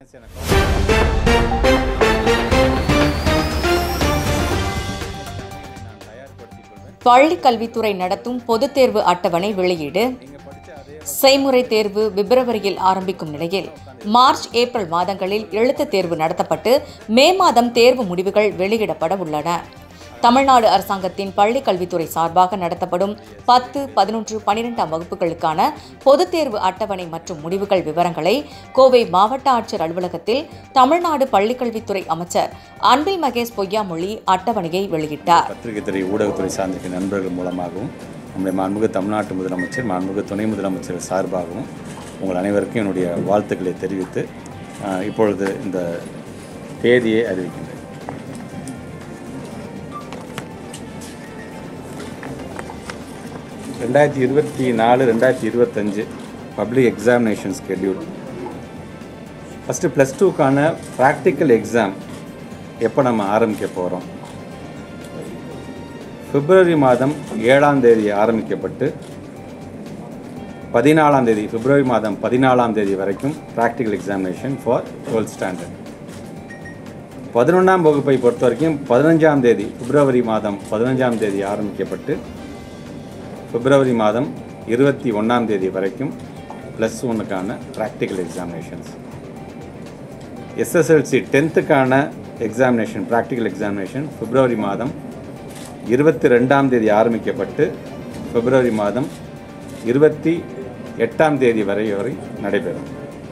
பள்ளி கல்வித்துறை நடத்தும் பொதுத் தேர்வு அட்டவணை வெளியீடு செய்முறை தேர்வு பிப்ரவரியில் ஆரம்பிக்கும் நிலையில் மார்ச் ஏப்ரல் மாதங்களில் எழுத்துத் தேர்வு நடத்தப்பட்டு மே மாதம் தேர்வு முடிவுகள் வெளியிடப்பட உள்ளன தமிழ்நாடு அரசாங்கத்தின் பள்ளி கல்வித்துறை சார்பாக நடத்தப்படும் பத்து பதினொன்று பனிரெண்டாம் வகுப்புகளுக்கான பொதுத் தேர்வு அட்டவணை மற்றும் முடிவுகள் விவரங்களை கோவை மாவட்ட ஆட்சியர் அலுவலகத்தில் தமிழ்நாடு பள்ளிக்கல்வித்துறை அமைச்சர் அன்பில் மகேஷ் பொய்யாமொழி அட்டவணையை வெளியிட்டார் பத்திரிகை துறை ஊடகத்துறை சார்ந்த நண்பர்கள் மூலமாகவும் நம்முடைய மாண்புமிகு தமிழ்நாட்டு முதலமைச்சர் மாண்புமிகு துணை முதலமைச்சர் சார்பாகவும் உங்கள் அனைவருக்கும் என்னுடைய வாழ்த்துக்களை தெரிவித்து ஆஹ், இப்பொழுது இந்த தேதியை அறிவிக்கின்றேன் ரெண்டாயிரத்தி இருபத்தி நாலு ரெண்டாயிரத்தி இருபத்தஞ்சு public examination schedule first plus டூக்கான ப்ராக்டிக்கல் எக்ஸாம் எப்போ நம்ம ஆரம்பிக்க போகிறோம் பிப்ரவரி மாதம் ஏழாம் தேதி ஆரம்பிக்கப்பட்டு பதினாலாம் தேதி பிப்ரவரி மாதம் பதினாலாம் தேதி வரைக்கும் practical examination for twelfth standard பதினொன்றாம் வகுப்பை பொறுத்த வரைக்கும் பதினஞ்சாம் தேதி பிப்ரவரி மாதம் பதினஞ்சாம் தேதி ஆரம்பிக்கப்பட்டு பிப்ரவரி மாதம் இருபத்தி ஒன்றாம் தேதி வரைக்கும் ப்ளஸ் ஒன்னுக்கான ப்ராக்டிக்கல் எக்ஸாமினேஷன்ஸ் எஸ்எஸ்எல்சி டென்த்துக்கான எக்ஸாமினேஷன் ப்ராக்டிக்கல் எக்ஸாமினேஷன் பிப்ரவரி மாதம் இருபத்தி ரெண்டாம் தேதி ஆரம்பிக்கப்பட்டு பிப்ரவரி மாதம் இருபத்தி எட்டாம் தேதி வரை வரை நடைபெறும்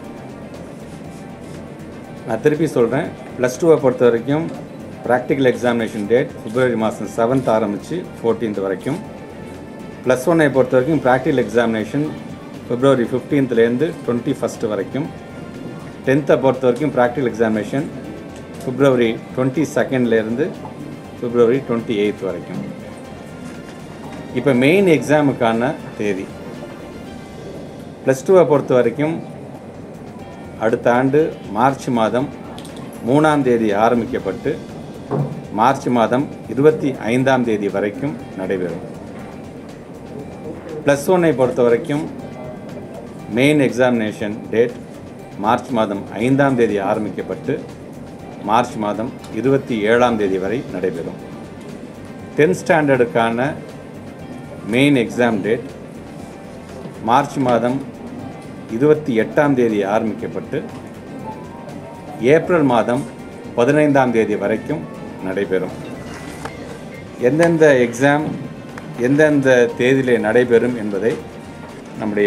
நான் திருப்பி சொல்கிறேன் ப்ளஸ் டூவை பொறுத்த வரைக்கும் ப்ராக்டிக்கல் எக்ஸாமினேஷன் டேட் பிப்ரவரி மாதம் செவன்த் ஆரம்பித்து ஃபோர்டீன்த் வரைக்கும் ப்ளஸ் ஒன்னை பொறுத்த வரைக்கும் ப்ராக்டிக்கல் எக்ஸாமினேஷன் பிப்ரவரி ஃபிஃப்டீன்த்லேருந்து டுவெண்ட்டி ஃபஸ்ட்டு வரைக்கும் டென்த்தை பொறுத்த வரைக்கும் ப்ராக்டிக்கல் எக்ஸாமினேஷன் பிப்ரவரி டுவெண்ட்டி செகண்ட்லேருந்து பிப்ரவரி டுவெண்ட்டி எயித் வரைக்கும் இப்போ மெயின் எக்ஸாமுக்கான தேதி ப்ளஸ் டூவை பொறுத்த வரைக்கும் அடுத்த ஆண்டு மார்ச் மாதம் மூணாம் தேதி ஆரம்பிக்கப்பட்டு மார்ச் மாதம் இருபத்தி ஐந்தாம் தேதி வரைக்கும் நடைபெறும் ப்ளஸ் ஒன்னை பொறுத்த வரைக்கும் மெயின் எக்ஸாமினேஷன் டேட் மார்ச் மாதம் ஐந்தாம் தேதி ஆரம்பிக்கப்பட்டு மார்ச் மாதம் இருபத்தி ஏழாம் தேதி வரை நடைபெறும் டென்த் ஸ்டாண்டர்டுக்கான மெயின் எக்ஸாம் டேட் மார்ச் மாதம் இருபத்தி எட்டாம் தேதி ஆரம்பிக்கப்பட்டு ஏப்ரல் மாதம் பதினைந்தாம் தேதி வரைக்கும் நடைபெறும் எந்தெந்த எக்ஸாம் எந்தெந்த தேதியிலே நடைபெறும் என்பதை நம்முடைய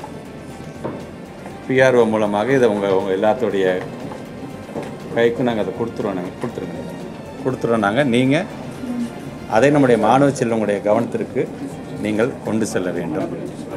பிஆர்ஓ மூலமாக இதை உங்கள் உங்கள் எல்லாத்துடைய கைக்கும் நாங்கள் அதை கொடுத்துருவோம் நாங்கள் கொடுத்துருங்க கொடுத்துருவோம் நாங்கள் நீங்கள் அதை நம்முடைய மாணவ செல்வங்களுடைய கவனத்திற்கு நீங்கள் கொண்டு செல்ல வேண்டும்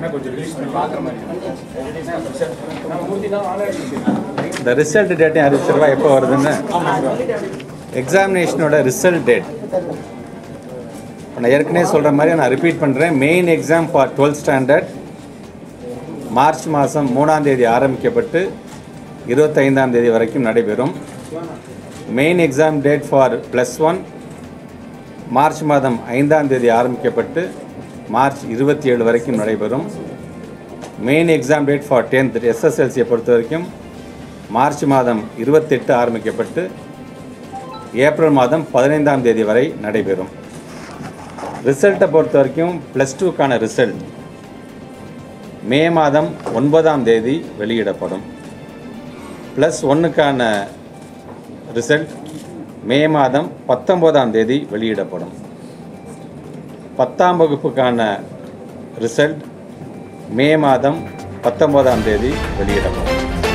இந்த ரிசல்ட் டேட்டையும் அறிவிச்சிருவா எப்போ வருதுன்னு எக்ஸாமினேஷனோட ரிசல்ட் டேட் நான் ஏற்கனவே சொல்கிற மாதிரி நான் ரிப்பீட் பண்ணுறேன் main exam for twelfth standard மார்ச் மாதம் மூணாம் தேதி ஆரம்பிக்கப்பட்டு இருபத்தைந்தாம் தேதி வரைக்கும் நடைபெறும் main exam date for plus one மார்ச் மாதம் ஐந்தாம் தேதி ஆரம்பிக்கப்பட்டு மார்ச் இருபத்தி ஏழு வரைக்கும் நடைபெறும் main exam date for tenth எஸ்எஸ்எல்சியை பொறுத்த வரைக்கும் மார்ச் மாதம் இருபத்தெட்டு ஆரம்பிக்கப்பட்டு ஏப்ரல் மாதம் பதினைந்தாம் தேதி வரை நடைபெறும் ரிசல்ட்டை பொறுத்த வரைக்கும் ப்ளஸ் டூக்கான ரிசல்ட் மே மாதம் ஒன்பதாம் தேதி வெளியிடப்படும் ப்ளஸ் ஒன்றுக்கான ரிசல்ட் மே மாதம் பத்தொம்போதாம் தேதி வெளியிடப்படும் பத்தாம் வகுப்புக்கான ரிசல்ட் மே மாதம் பத்தொம்போதாம் தேதி வெளியிடப்படும்